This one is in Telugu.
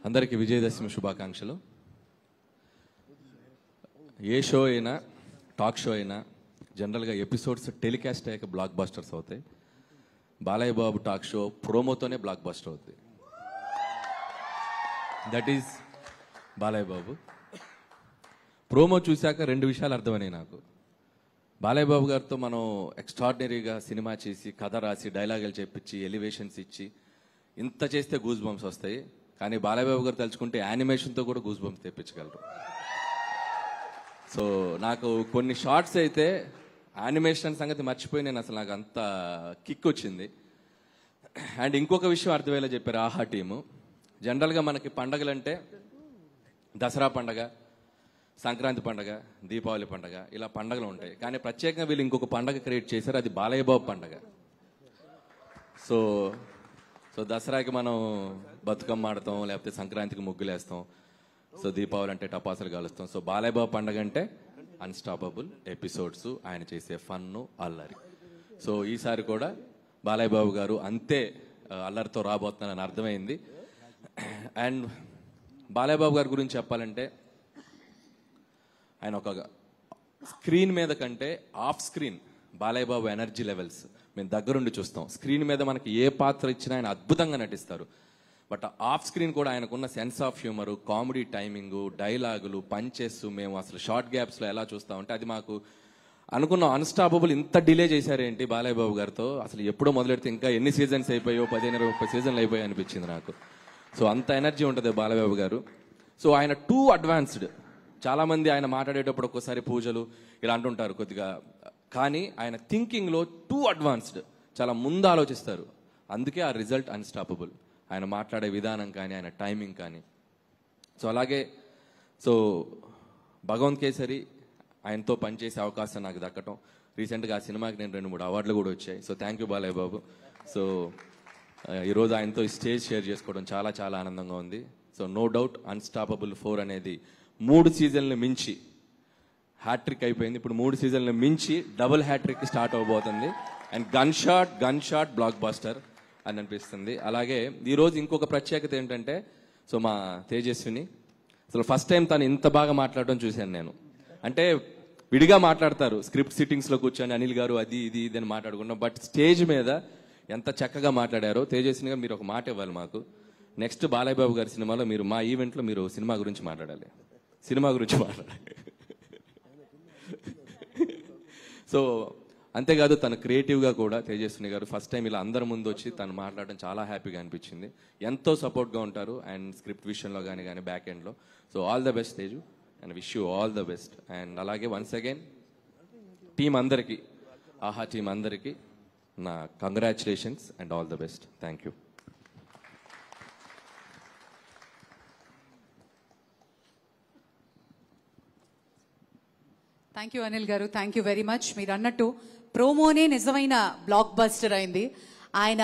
అందరికీ విజయదశమి శుభాకాంక్షలు ఏ షో అయినా టాక్ షో అయినా జనరల్గా ఎపిసోడ్స్ టెలికాస్ట్ అయ్యాక బ్లాక్ బస్టర్స్ అవుతాయి బాలయ్య బాబు టాక్ షో ప్రోమోతోనే బ్లాక్ బస్టర్ అవుతుంది that is Balayya Babu promo చూశాక రెండు విషయాలు అర్థమైనాయి నాకు బాలయ్య బాబు గారితో మనం ఎక్స్ట్రాడినరీగా సినిమా చేసి కథ రాసి డైలాగులు చెప్పించి ఎలివేషన్స్ ఇచ్చి ఇంత చేస్తే గూస్ బంప్స్ వస్తాయి కానీ బాలయ్య బాబు గారు తలుచుకుంటే యానిమేషన్తో కూడా గూస్ బంప్స్ తెప్పించగలరు సో నాకు కొన్ని షార్ట్స్ అయితే యానిమేషన్ సంగతి మర్చిపోయి నేను అసలు నాకు అంత కిక్ వచ్చింది అండ్ ఇంకొక విషయం అర్థమయ్యేలా చెప్పారు ఆహా టీము జనరల్గా మనకి పండగలంటే దసరా పండగ సంక్రాంతి పండగ దీపావళి పండగ ఇలా పండగలు ఉంటాయి కానీ ప్రత్యేకంగా వీళ్ళు ఇంకొక పండగ క్రియేట్ చేశారు అది బాలయ్య బాబు పండగ సో సో దసరాకి మనం బతుకమ్మ ఆడతాం లేకపోతే సంక్రాంతికి ముగ్గులు వేస్తాం సో దీపావళి అంటే టపాసులు కాలుస్తాం సో బాలయ్య బాబు పండగ అంటే అన్స్టాపబుల్ ఎపిసోడ్స్ ఆయన చేసే ఫన్ను అల్లరి సో ఈసారి కూడా బాలయ్య బాబు గారు అంతే ఆ, అల్లరితో రాబోతున్నారని అర్థమైంది అండ్ బాలయ్య బాబు గారి గురించి చెప్పాలంటే ఆయన ఒక స్క్రీన్ మీద కంటే off screen Balayya Babu energy levels మేము దగ్గరుండి చూస్తాం స్క్రీన్ మీద మనకి ఏ పాత్ర ఇచ్చినా ఆయన అద్భుతంగా నటిస్తారు బట్ ఆఫ్ స్క్రీన్ కూడా ఆయనకున్న sense of humour comedy timing డైలాగులు పంచెస్ మేము అసలు షార్ట్ గ్యాప్స్లో ఎలా చూస్తామంటే అది మాకు అనుకున్న అన్స్టాపబుల్ ఇంత డిలే చేశారేంటి బాలయ్య బాబు గారితో అసలు ఎప్పుడో మొదలెడితే ఇంకా ఎన్ని సీజన్స్ అయిపోయో పదిహేను ఇరవై ముప్పై సీజన్లు అయిపోయాయి అనిపించింది నాకు సో అంత ఎనర్జీ ఉంటుంది బాలయ్య బాబు గారు సో ఆయన టూ అడ్వాన్స్డ్ చాలా మంది ఆయన మాట్లాడేటప్పుడు ఒక్కోసారి పూజలు ఇలా అంటుంటారు కొద్దిగా కానీ ఆయన థింకింగ్ లో టూ అడ్వాన్స్డ్ చాలా ముందు ఆలోచిస్తారు అందుకే ఆ రిజల్ట్ అన్స్టాపబుల్ ఆయన మాట్లాడే విధానం కానీ ఆయన టైమింగ్ కానీ సో అలాగే సో భగవంత్ కేసరి ఆయనతో పనిచేసే అవకాశం నాకు దక్కటం రీసెంట్గా ఆ సినిమాకి నేను రెండు మూడు అవార్డులు కూడా వచ్చాయి so thank you Balayya Babu so ఆ, ఈరోజు ఆయనతో ఈ స్టేజ్ షేర్ చేసుకోవడం చాలా చాలా ఆనందంగా ఉంది so no doubt unstoppable four అనేది మూడు సీజన్లు మించి హ్యాట్రిక్ అయిపోయింది ఇప్పుడు మూడు సీజన్లు మించి డబుల్ హ్యాట్రిక్ స్టార్ట్ అవబోతుంది and gun shot gun shot blockbuster అని అనిపిస్తుంది అలాగే ఈరోజు ఇంకొక ప్రత్యేకత ఏంటంటే సో మా తేజస్విని అసలు ఫస్ట్ టైం తను ఇంత బాగా మాట్లాడడం చూశాను నేను అంటే విడిగా మాట్లాడతారు స్క్రిప్ట్ సిట్టింగ్స్ లో కూర్చొని అనిల్ గారు అది ఇది ఇది అని మాట్లాడుకున్నాం బట్ స్టేజ్ మీద ఎంత చక్కగా మాట్లాడారో తేజస్విని గారు మీరు ఒక మాట ఇవ్వాలి మాకు నెక్స్ట్ బాలయ్య బాబు గారి సినిమాలో మీరు మా ఈవెంట్లో మీరు సినిమా గురించి మాట్లాడాలి సినిమా గురించి మాట్లాడాలి సో అంతేకాదు తను క్రియేటివ్గా కూడా తేజస్విని గారు ఫస్ట్ టైం ఇలా అందరి ముందు వచ్చి తను మాట్లాడడం చాలా హ్యాపీగా అనిపించింది ఎంతో సపోర్ట్గా ఉంటారు అండ్ స్క్రిప్ట్ విషయంలో కానీ కానీ బ్యాక్ ఎండ్లో so all the best Teju and wish you all the best and అలాగే వన్స్ అగైన్ టీం అందరికీ ఆహా టీం అందరికీ నా congratulations and all the best thank you thank you Anil garu thank you very much మీరు అన్నట్టు ప్రోమోనే నిజమైన బ్లాక్ బస్టర్ అయింది ఆయన